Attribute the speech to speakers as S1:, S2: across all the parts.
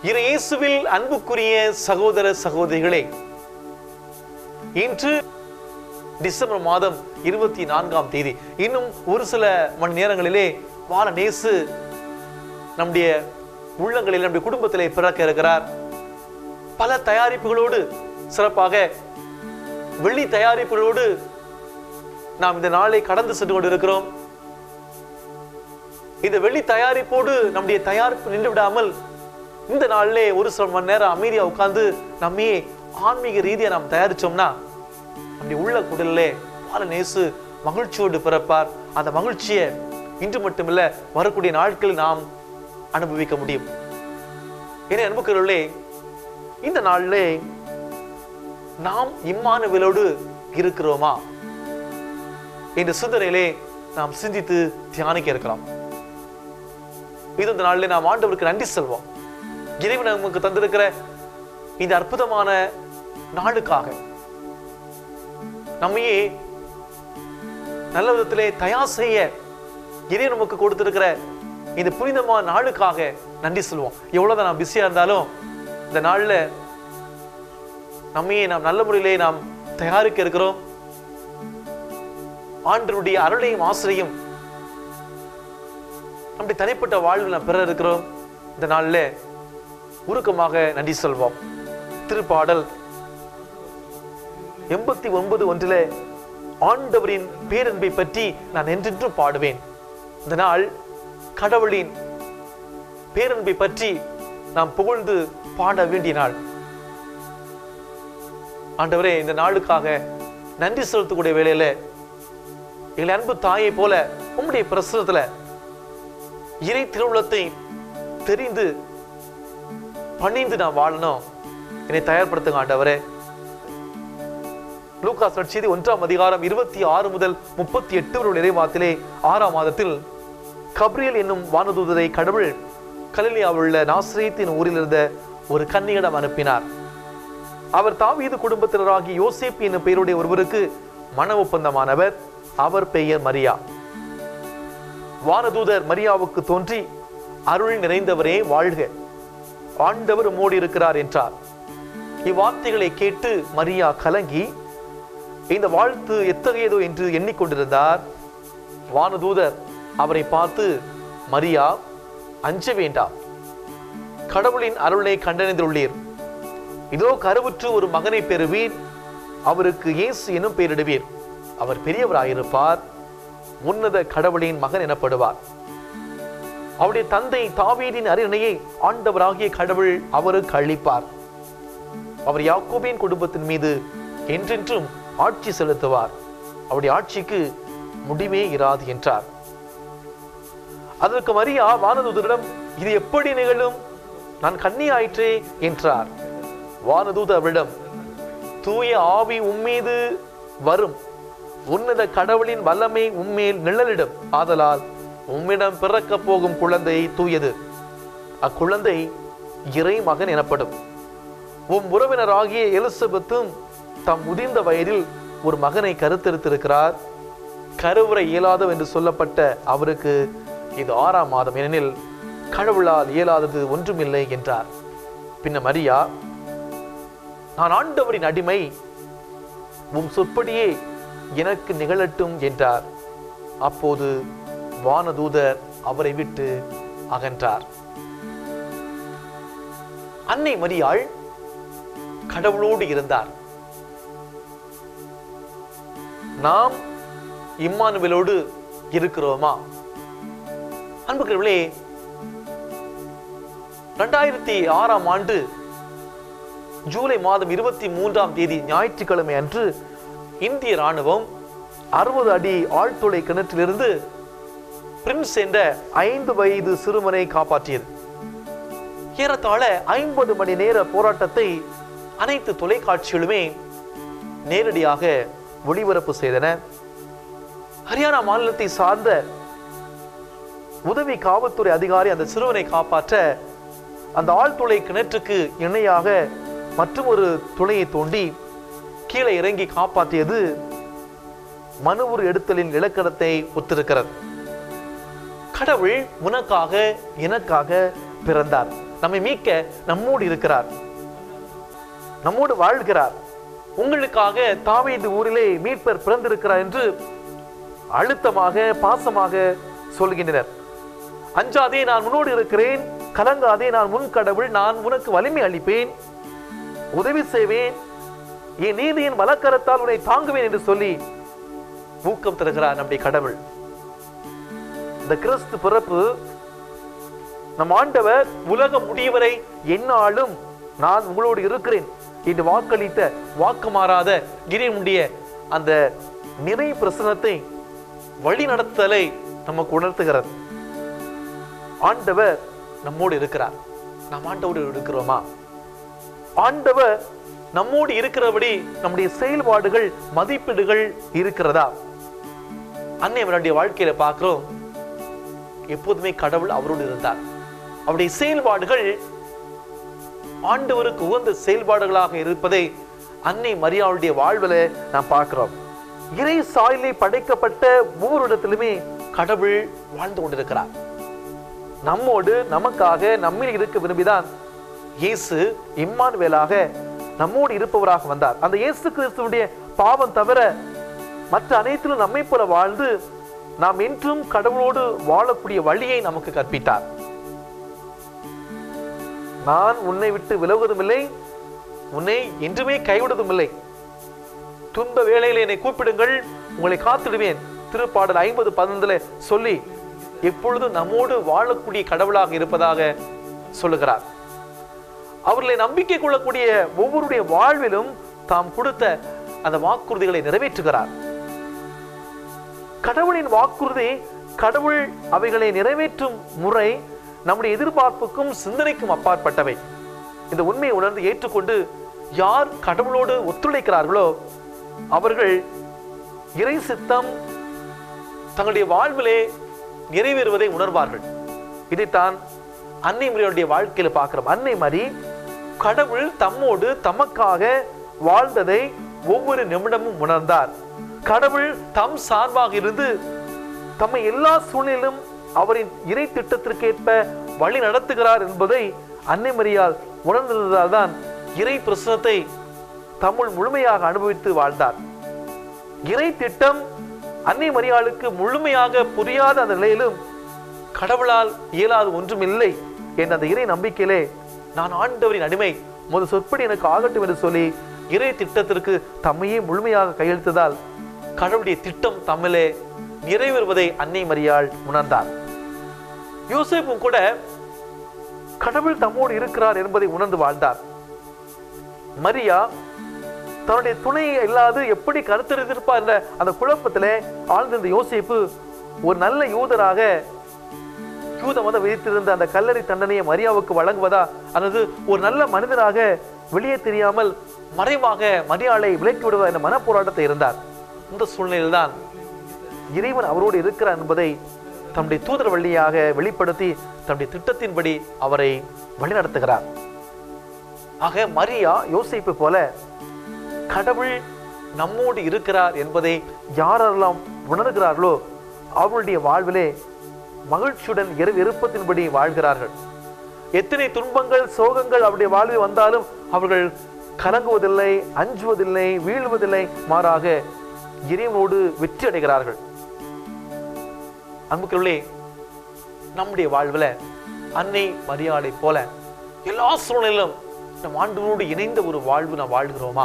S1: இரு இயேசுவில் அன்புக்குரிய சகோதர சகோதரிகளே இன்று டிசம்பர் மாதம் இருபத்தி நான்காம் தேதி இன்னும் ஒரு சில மணி நேரங்களிலே வாழ நேசு நம்முடைய உள்ளங்களில் நம்முடைய குடும்பத்திலே பிறக்க இருக்கிறார் பல தயாரிப்புகளோடு சிறப்பாக வெள்ளி தயாரிப்புகளோடு நாம் இந்த நாளை கடந்து சென்று கொண்டிருக்கிறோம் இந்த வெள்ளி தயாரிப்போடு நம்முடைய தயாரிப்பு நின்று விடாமல் இந்த நாளிலே ஒரு சில மணி நேரம் அமைதியா உட்கார்ந்து நம்மையே ஆன்மீக ரீதியா நாம் தயாரிச்சோம்னா நம்முடைய உள்ள குடலிலே பால நேசு மகிழ்ச்சியோடு பிறப்பார் அந்த மகிழ்ச்சியை இன்று மட்டுமில்ல வரக்கூடிய நாட்களில் நாம் அனுபவிக்க முடியும் என அன்புக்கிறவர்களே இந்த நாளிலே நாம் இம்மானுவேலோடு இருக்கிறோமா என்ற சிந்தனையிலே நாம் சிந்தித்து தியானிக்க இருக்கலாம் இது இந்த நாளிலே நாம் ஆண்டவருக்கு நன்றி செல்வோம் இறைவன் நமக்கு தந்திருக்கிற இந்த அற்புதமான நாளுக்காக நம்மையே நல்ல விதத்திலே தயார் செய்ய இறைவன் நமக்கு கொடுத்திருக்கிற இந்த புனிதமான நாளுக்காக நன்றி சொல்லுவோம் எவ்வளவுதான் நாம் பிஸியா இருந்தாலும் இந்த நாள்ல நம்மையே நாம் நல்ல முறையிலே நாம் தயாரிக்க இருக்கிறோம் ஆண்டருடைய அருளையும் ஆசிரியும் நம்முடைய தனிப்பட்ட வாழ்வில் நாம் பெற இருக்கிறோம் இந்த நாள்ல உருக்கமாக நன்றி சொல்வோம் திருப்பாடல் எண்பத்தி ஒன்பது ஒன்றிலே ஆண்டவரின் பேரன்பை பற்றி நான் என்றென்றும் பாடுவேன் இந்த நாள் கடவுளின் பேரன்பை பற்றி நாம் புகழ்ந்து பாட வேண்டிய நாள் ஆண்டவரே இந்த நாளுக்காக நன்றி செலுத்தக்கூடிய வேளையில எங்கள் அன்பு தாயை போல உம்முடைய பிரசுரத்துல இறை திருவுளத்தை தெரிந்து பணிந்து நான் வாழணும் என்னை தயார்படுத்துங்க ஆண்டவரே லூகாஸ் நற்செய்தி ஒன்றாம் அதிகாரம் இருபத்தி ஆறு முதல் முப்பத்தி எட்டு வரை இறைவாத்திலே ஆறாம் மாதத்தில் கப்ரியல் என்னும் வானதூதரை கடவுள் கலிலியாவில் உள்ள நாசிரியத்தின் ஊரில் இருந்த ஒரு கன்னியிடம் அனுப்பினார் அவர் தாவீது குடும்பத்தினராகி யோசேப் என்னும் பெயருடைய ஒருவருக்கு மன ஒப்பந்தமானவர் அவர் பெயர் மரியா வானதூதர் மரியாவுக்கு தோன்றி அருள் நிறைந்தவரே வாழ்க ஆண்டவர் உம்மோடு இருக்கிறார் என்றார் இவ்வார்த்தைகளை கேட்டு மரியா கலங்கி இந்த வாழ்த்து எத்தகையதோ என்று எண்ணிக்கொண்டிருந்தார் வானதூதர் அவரை பார்த்து மரியா அஞ்ச வேண்டாம் கடவுளின் அருளை கண்டறிந்துள்ளீர் இதோ கருவுற்று ஒரு மகனை பெறுவீர் அவருக்கு இயேசு எனும் பெயரிடுவீர் அவர் பெரியவராயிருப்பார் உன்னத கடவுளின் மகன் எனப்படுவார் அவருடைய தந்தை தாவீதின் அரியணையை ஆண்டவராகிய கடவுள் அவருக்கு அளிப்பார் அவர் யாக்கோபின் குடும்பத்தின் மீது என்றென்றும் ஆட்சி செலுத்துவார் அவருடைய ஆட்சிக்கு முடிவே இராது என்றார் அதற்கு மரியா வானதூதரிடம் இது எப்படி நிகழும் நான் கன்னி ஆயிற்றே என்றார் வானதூத அவரிடம் தூய ஆவி உம்மீது வரும் உன்னத கடவுளின் வல்லமை உம்மேல் நிழலிடும் ஆதலால் உம்மிடம் பிறக்க போகும் குழந்தை தூயது அக்குழந்தை இறை மகன் எனப்படும் உம் உறவினராகிய எலிசபெத்தும் தம் முதிர்ந்த வயதில் ஒரு மகனை கருத்தெடுத்திருக்கிறார் கருவுரை இயலாதவ் என்று சொல்லப்பட்ட அவருக்கு இது ஆறாம் மாதம் ஏனெனில் கடவுளால் இயலாதது ஒன்றுமில்லை என்றார் பின்ன மரியா நான் ஆண்டவரின் அடிமை உம் சொற்படியே எனக்கு நிகழட்டும் என்றார் அப்போது வானதூதர் அவரை விட்டு அகன்றார் அன்னை மரியாள் கடவுளோடு இருந்தார் நாம் இம்மானுவேலோடு இருக்கிறோமா அன்புக்குரியவர்களே ரெண்டாயிரத்தி ஆறாம் ஆண்டு ஜூலை மாதம் இருபத்தி மூன்றாம் தேதி ஞாயிற்றுக்கிழமை அன்று இந்திய ராணுவம் அறுபது அடி ஆழ்துளை கிணற்றிலிருந்து பிரின்ஸ் என்ற ஐந்து வயது சிறுவனை காப்பாற்றியது ஏறத்தாழ ஐம்பது மணி நேர போராட்டத்தை அனைத்து தொலைக்காட்சிகளுமே நேரடியாக ஒளிபரப்பு செய்தன ஹரியானா மாநிலத்தை சார்ந்த உதவி காவல்துறை அதிகாரி அந்த சிறுவனை காப்பாற்ற அந்த ஆழ்துளை கிணற்றுக்கு இணையாக மற்றும் ஒரு துளையை தோண்டி கீழே இறங்கி காப்பாற்றியது மனுவுர் எடுத்தலின் இலக்கணத்தை ஒத்திருக்கிறது கடவுள் உனக்காக எனக்காக பிறந்தார் நம்மை மீட்க நம்மோடு இருக்கிறார் நம்மோடு வாழ்கிறார் உங்களுக்காக தாவீது ஊரிலே மீட்பர் பிறந்திருக்கிறார் என்று அழுத்தமாக பாசமாக சொல்கின்றனர் அஞ்சாதே நான் உன்னோடு இருக்கிறேன் கலங்காதே நான் முன் கடவுள் நான் உனக்கு வலிமை அளிப்பேன் உதவி செய்வேன் என் நீதியின் வலக்கரத்தால் உன்னை தாங்குவேன் என்று சொல்லி ஊக்கம் தருகிறார் நம்முடைய கடவுள் இந்த கிறிஸ்து பிறப்பு நம் ஆண்டவர் உலக முடிவரை எந்நாளும் நான் உங்களோடு இருக்கிறேன் என்று வாக்களித்த வாக்கு மாறாத கிரிமுடைய அந்த நிறை பிரசனத்தை வழி நடத்தலை நமக்கு உணர்த்துகிறது ஆண்டவர் நம்மோடு இருக்கிறார் நாம் ஆண்டவோடு இருக்கிறோமா ஆண்டவர் நம்மோடு இருக்கிறபடி நம்முடைய செயல்பாடுகள் மதிப்பீடுகள் இருக்கிறதா அன்னை அவருடைய வாழ்க்கையில பார்க்கிறோம் எப்போதுமே கடவுள் அவரோடு இருந்தார் அவருடைய செயல்பாடுகள் ஆண்டவருக்கு உகந்த செயல்பாடுகளாக இருப்பதை அன்னை மரியாளுடைய வாழ்வுல நாம் பார்க்கிறோம் இறை சாயலை படைக்கப்பட்ட ஒவ்வொருடத்திலுமே கடவுள் வாழ்ந்து கொண்டிருக்கிறார் நம்மோடு நமக்காக நம்மில் இருக்க விரும்பிதான் இயேசு இம்மானுவேலாக நம்மோடு இருப்பவராக வந்தார் அந்த இயேசு கிறிஸ்துவுடைய பாவம் தவிர மற்ற அனைத்திலும் நம்மை போல வாழ்ந்து நாம் என்றும் கடவுளோடு வாழக்கூடிய வழியை நமக்கு கற்பித்தார் நான் உன்னை விட்டு விலகுவதும் இல்லை உன்னை என்றுமே கைவிடுவதும் இல்லை துன்ப வேளையில என்னை கூப்பிடுங்கள் உங்களை காத்திடுவேன் திருப்பாடல் ஐம்பது பதினொன்றுல சொல்லி எப்பொழுதும் நம்மோடு வாழக்கூடிய கடவுளாக இருப்பதாக சொல்லுகிறார் அவர்களை நம்பிக்கை கொள்ளக்கூடிய ஒவ்வொருடைய வாழ்விலும் தாம் கொடுத்த அந்த வாக்குறுதிகளை நிறைவேற்றுகிறார் கடவுளின் வாக்குறுதி கடவுள் அவைகளை நிறைவேற்றும் முறை நம்முடைய எதிர்பார்ப்புக்கும் சிந்தனைக்கும் அப்பாற்பட்டவை இந்த உண்மையை உணர்ந்து ஏற்றுக்கொண்டு யார் கடவுளோடு ஒத்துழைக்கிறார்களோ அவர்கள் இறை சித்தம் தங்களுடைய வாழ்விலே நிறைவேறுவதை உணர்வார்கள் இதைத்தான் அன்னை மரியாளுடைய வாழ்க்கையில பார்க்கிறோம் அன்னை மரி கடவுள் தம்மோடு தமக்காக வாழ்ந்ததை ஒவ்வொரு நிமிடமும் உணர்ந்தார் கடவுள் தம் சார்பாக இருந்து தம்மை எல்லா சூழ்நிலும் அவரின் இறை திட்டத்திற்கேற்ப வழி நடத்துகிறார் என்பதை அன்னை மரியால் உணர்ந்திருந்ததால் தான் இறை பிரசனத்தை தம்முள் முழுமையாக அனுபவித்து வாழ்ந்தார் இறை திட்டம் அன்னை மரியாளுக்கு முழுமையாக புரியாத அந்த நிலையிலும் கடவுளால் இயலாது ஒன்றும் இல்லை என்ற அந்த இறை நம்பிக்கையிலே நான் ஆண்டவரின் அடிமை முது சொற்படி எனக்கு ஆகட்டும் என்று சொல்லி இறை திட்டத்திற்கு தம்மையே முழுமையாக கையெழுத்ததால் கடவுளுடைய திட்டம் தம்மிலே நிறைவேறுவதை அன்னை மரியாள் உணர்ந்தார் யோசேப்பும் கூட கடவுள் தம்மோடு இருக்கிறார் என்பதை உணர்ந்து வாழ்ந்தார் மரியா தன்னுடைய துணை இல்லாது எப்படி கருத்தறிந்திருப்பார் என்ற அந்த குழப்பத்திலே ஆழ்ந்திருந்த யோசிப்பு ஒரு நல்ல யூதராக யூத மதம் விதித்திருந்த அந்த கல்லறை தண்டனையை மரியாவுக்கு வழங்குவதா அல்லது ஒரு நல்ல மனிதராக வெளியே தெரியாமல் மறைவாக மரியாளை விலக்கி விடுவதா என்ற மனப்போராட்டத்தை இருந்தார் இந்த சூழ்நிலையில்தான் இறைவன் அவரோடு இருக்கிறார் என்பதை தம்முடைய தூதர் வழியாக வெளிப்படுத்தி தம்முடைய திட்டத்தின்படி அவரை வழிநடத்துகிறார் ஆக மரியா யோசிப்பு போல கடவுள் நம்மோடு இருக்கிறார் என்பதை யாரெல்லாம் உணர்கிறார்களோ அவருடைய வாழ்விலே மகிழ்ச்சியுடன் இரு விருப்பத்தின்படி வாழ்கிறார்கள் எத்தனை துன்பங்கள் சோகங்கள் அவருடைய வாழ்வில் வந்தாலும் அவர்கள் கலங்குவதில்லை அஞ்சுவதில்லை வீழ்வதில்லை மாறாக இறைவனோடு வெற்றி அடைகிறார்கள் அன்புக்குள்ளே நம்முடைய வாழ்வுல அன்னை மரியாதை போல எல்லா சூழ்நிலையிலும் நம் ஆண்டவரோடு இணைந்த ஒரு வாழ்வு நாம் வாழ்கிறோமா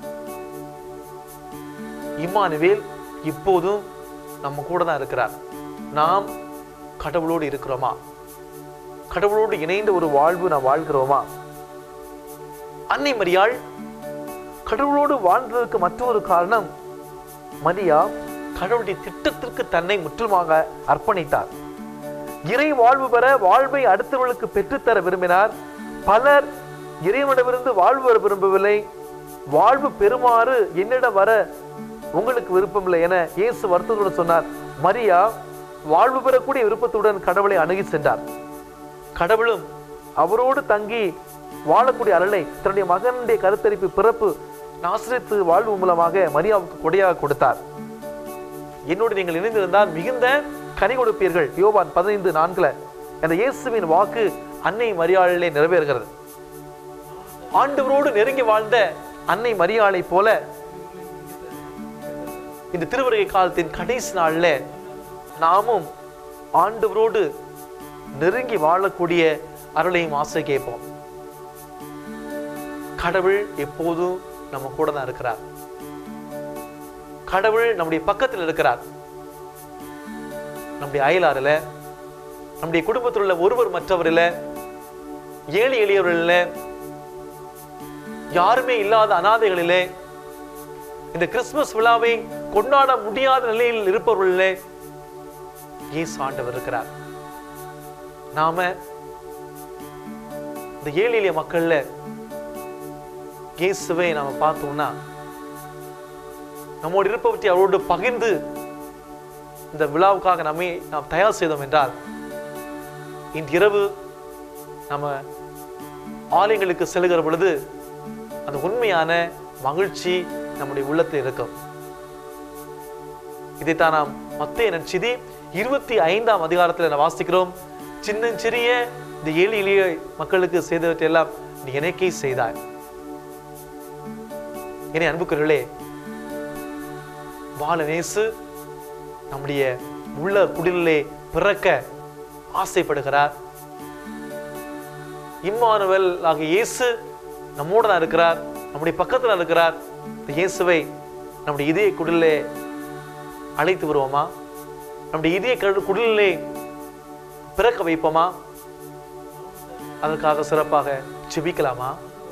S1: இம்மானுவேல் இப்போதும் நம்ம கூட தான் இருக்கிறார் நாம் கடவுளோடு இருக்கிறோமா கடவுளோடு இணைந்த ஒரு வாழ்வு நாம் வாழ்கிறோமா அன்னை மரியாள் கடவுளோடு வாழ்ந்ததற்கு மற்றொரு காரணம் மரியா கடவுளுடைய திட்டத்திற்கு தன்னை முற்றிலுமாக அர்ப்பணித்தார் இறை வாழ்வு பெற வாழ்வை அடுத்தவர்களுக்கு பெற்றுத்தர விரும்பினார் பலர் இறைவனிடமிருந்து வாழ்வு பெற விரும்பவில்லை வாழ்வு பெறுமாறு என்னிடம் வர உங்களுக்கு விருப்பமில்லை என இயேசு வருத்தத்துடன் சொன்னார் மரியா வாழ்வு பெறக்கூடிய விருப்பத்துடன் கடவுளை அணுகி சென்றார் கடவுளும் அவரோடு தங்கி வாழக்கூடிய அருளை தன்னுடைய மகனுடைய கருத்தரிப்பு பிறப்பு நாசிரித்து வாழ்வு மூலமாக மரியாவுக்கு கொடையாக கொடுத்தார் என்னோடு நீங்கள் இணைந்திருந்தால் மிகுந்த கனி கொடுப்பீர்கள் யோவான் பதினைந்து நான்குல அந்த இயேசுவின் வாக்கு அன்னை மரியாளிலே நிறைவேறுகிறது ஆண்டவரோடு நெருங்கி வாழ்ந்த அன்னை மரியாளை போல இந்த திருவருகை காலத்தின் கடைசி நாள்ல நாமும் ஆண்டவரோடு நெருங்கி வாழக்கூடிய அருளையும் ஆசை கேட்போம் கடவுள் எப்போதும் நம்ம கூட தான் இருக்கிறார் கடவுள் நம்முடைய பக்கத்தில் இருக்கிறார் நம்முடைய அயலாறுல நம்முடைய குடும்பத்தில் உள்ள ஒருவர் மற்றவரில் ஏழை எளியவர்களில் யாருமே இல்லாத அனாதைகளிலே இந்த கிறிஸ்துமஸ் விழாவை கொண்டாட முடியாத நிலையில் இருப்பவர்களிலே இயேசு ஆண்டவர் இருக்கிறார் நாம இந்த ஏழை எளிய மக்கள்ல இயேசுவை நாம பார்த்தோம்னா நம்மோடு இருப்பவற்றை அவரோடு பகிர்ந்து இந்த விழாவுக்காக நம்மை நாம் தயார் செய்தோம் என்றால் இன்று இரவு நம்ம ஆலயங்களுக்கு செல்கிற பொழுது அந்த உண்மையான மகிழ்ச்சி நம்முடைய உள்ளத்தில் இருக்கும் இதைத்தான் நாம் மத்திய நற்செய்தி இருபத்தி ஐந்தாம் அதிகாரத்தில் நாம் வாசிக்கிறோம் சின்னஞ்சிறிய இந்த ஏழை எளிய மக்களுக்கு செய்தவற்றையெல்லாம் நீ எனக்கே செய்தாய் என அன்புக்குறளே பாலநேசு நம்முடைய உள்ள குடிலே பிறக்க ஆசைப்படுகிறார் இம்மானுவல் ஆகிய இயேசு நம்மோடு தான் இருக்கிறார் நம்முடைய பக்கத்தில் இருக்கிறார் இந்த இயேசுவை நம்முடைய இதய குடிலே அழைத்து வருவோமா நம்முடைய இதய கடு- குடிலே பிறக்க வைப்போமா அதற்காக சிறப்பாக செபிக்கலாமா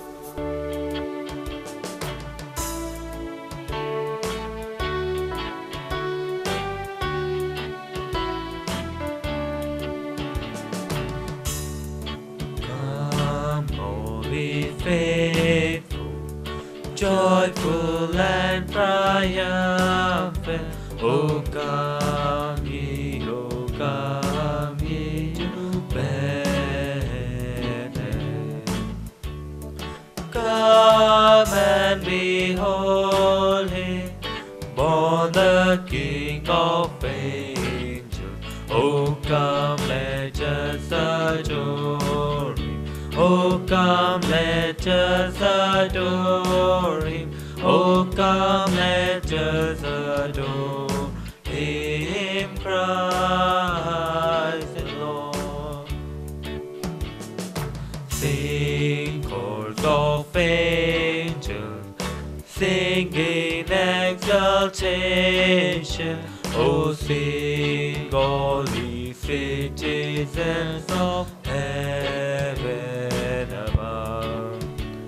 S2: Come, holy faithful, joyful and triumphant. O come ye, O come ye to Bethlehem. Come and behold him, born the King of angels. Oh, come, let us adore him. Oh, come, let us adore him. Oh, come, let us adore him, Christ the Lord. Sing chords of angels, sing in exaltation. Oh, sing all ye citizens of heaven above.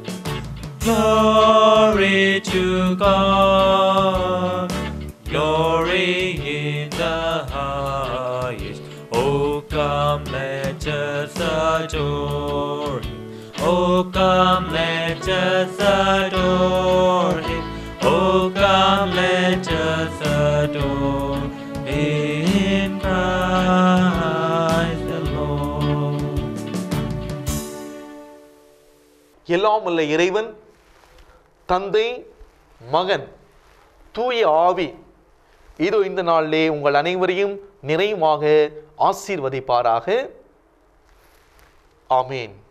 S2: Glory to God, glory in the highest. Oh, come, let us adore Him. Oh, come, let us adore Him. Oh, come, let us adore in Christ the Lord.
S1: எல்லாம் உள்ள இறைவன் தந்தை மகன் தூய ஆவி இதோ இந்த நாளிலே உங்கள் அனைவரையும் நிறைவாக ஆசீர்வதிப்பாராக ஆமேன்